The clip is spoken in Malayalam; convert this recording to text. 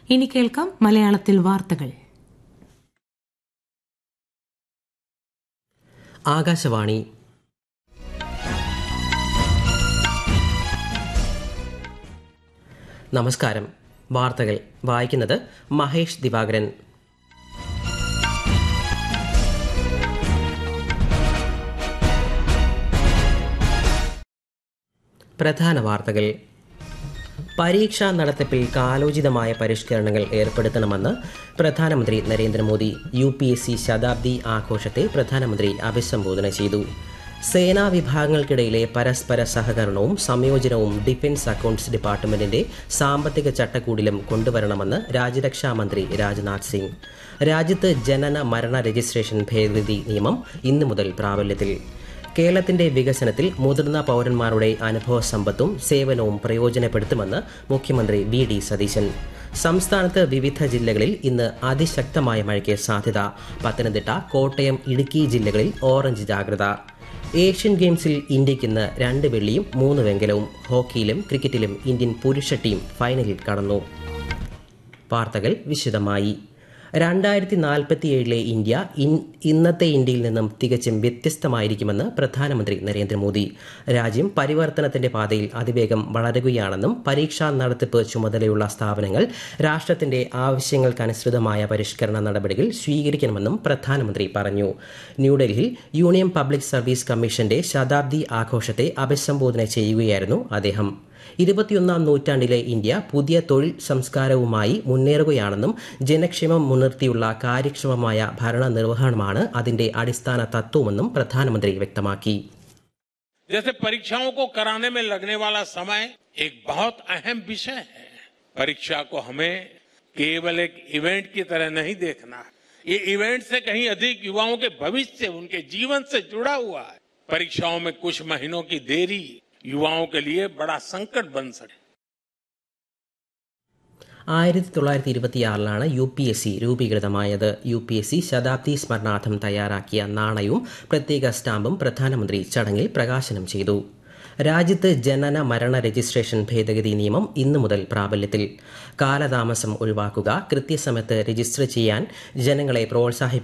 ഇനി കേൾക്കാം മലയാളത്തിൽ വാർത്തകൾ ആകാശവാണി നമസ്കാരം വാർത്തകൾ വായിക്കുന്നത് മഹേഷ് ദിവാകരൻ പ്രധാന വാർത്തകൾ പരീക്ഷാ നടത്തിപ്പിൽ കാലോചിതമായ പരിഷ്കരണങ്ങൾ ഏർപ്പെടുത്തണമെന്ന് പ്രധാനമന്ത്രി Narendra Modi U P S C ശതാബ്ദി ആഘോഷത്തെ പ്രധാനമന്ത്രി അഭിസംബോധന ചെയ്തു സേനാ വിഭാഗങ്ങൾക്കിടയിലെ പരസ്പര സഹകരണവും സംയോജനവും ഡിഫൻസ് അക്കൌണ്ട്സ് ഡിപ്പാർട്ട്മെന്റിന്റെ സാമ്പത്തിക ചട്ടക്കൂടിലും കൊണ്ടുവരണമെന്ന് രാജ്യരക്ഷാ മന്ത്രി രാജ്നാഥ് സിംഗ് രാജ്യത്ത് ജനന മരണ രജിസ്ട്രേഷൻ ഭേദഗതി നിയമം ഇന്നു മുതൽ പ്രാബല്യത്തിൽ കേരളത്തിന്റെ വികസനത്തിൽ മുതിർന്ന പൗരന്മാരുടെ അനുഭവ സമ്പത്തും സേവനവും പ്രയോജനപ്പെടുത്തുമെന്ന് മുഖ്യമന്ത്രി വി ഡി സതീശൻ സംസ്ഥാനത്ത് വിവിധ ജില്ലകളിൽ ഇന്ന് അതിശക്തമായ മഴയ്ക്ക് സാധ്യത പത്തനംതിട്ട കോട്ടയം ഇടുക്കി ജില്ലകളിൽ ഓറഞ്ച് ജാഗ്രത ഏഷ്യൻ ഗെയിംസിൽ ഇന്ത്യയ്ക്ക് ഇന്ന് രണ്ട് വെള്ളിയും മൂന്ന് വെങ്കലവും ഹോക്കിയിലും ക്രിക്കറ്റിലും ഇന്ത്യൻ പുരുഷ ടീം ഫൈനലിൽ കടന്നു വാർത്തകൾ വിശദമായി രണ്ടായിരത്തി നാൽപ്പത്തിയേഴിലെ ഇന്ത്യ ഇന്നത്തെ ഇന്ത്യയിൽ നിന്നും തികച്ചും വ്യത്യസ്തമായിരിക്കുമെന്ന് പ്രധാനമന്ത്രി നരേന്ദ്രമോദി രാജ്യം പരിവർത്തനത്തിന്റെ പാതയിൽ അതിവേഗം വളരുകയാണെന്നും പരീക്ഷാ നടത്തിപ്പ് ചുമതലയുള്ള സ്ഥാപനങ്ങൾ രാഷ്ട്രത്തിന്റെ ആവശ്യങ്ങൾക്കനുസൃതമായ പരിഷ്കരണ നടപടികൾ സ്വീകരിക്കണമെന്നും പ്രധാനമന്ത്രി പറഞ്ഞു ന്യൂഡൽഹിയിൽ യൂണിയൻ പബ്ലിക് സർവീസ് കമ്മീഷന്റെ ശതാബ്ദി ആഘോഷത്തെ അഭിസംബോധന ചെയ്യുകയായിരുന്നു അദ്ദേഹം ഇരുപത്തിയൊന്നാം നൂറ്റാണ്ടിലെ ഇന്ത്യ പുതിയ തൊഴിൽ സംസ്കാരവുമായി മുന്നേറുകയാണെന്നും ജനക്ഷേമം മുൻനിർത്തിയുള്ള കാര്യക്ഷമമായ ഭരണ നിർവഹണമാണ് അതിന്റെ അടിസ്ഥാന തത്വമെന്നും പ്രധാനമന്ത്രി വ്യക്തമാക്കി जैसे परीक्षाओं को कराने में लगने वाला समय एक बहुत अहम विषय है परीक्षा को हमें केवल एक इवेंट की तरह नहीं देखना है ये इवेंट से कहीं अधिक युवाओं के भविष्य से उनके जीवन से जुड़ा हुआ है परीक्षाओं में कुछ महीनों की देरी युवाओं के लिए बड़ा संकट बन सके ആയിരത്തി തൊള്ളായിരത്തി ഇരുപത്തിയാറിലാണ് യു പി എസ് സി രൂപീകൃതമായത് യു പി എസ് സി ശതാബ്ദി സ്മരണാർത്ഥം തയ്യാറാക്കിയ നാണയവും പ്രത്യേക സ്റ്റാമ്പും പ്രധാനമന്ത്രി ചടങ്ങിൽ പ്രകാശനം ചെയ്തു രാജ്യത്ത് ജനന മരണ രജിസ്ട്രേഷൻ ഭേദഗതി നിയമം ഇന്നു മുതൽ പ്രാബല്യത്തിൽ കാലതാമസം ഒഴിവാക്കുക കൃത്യസമയത്ത് രജിസ്റ്റർ ചെയ്യാൻ ജനങ്ങളെ പ്രോത്സാഹിപ്പിക്കുക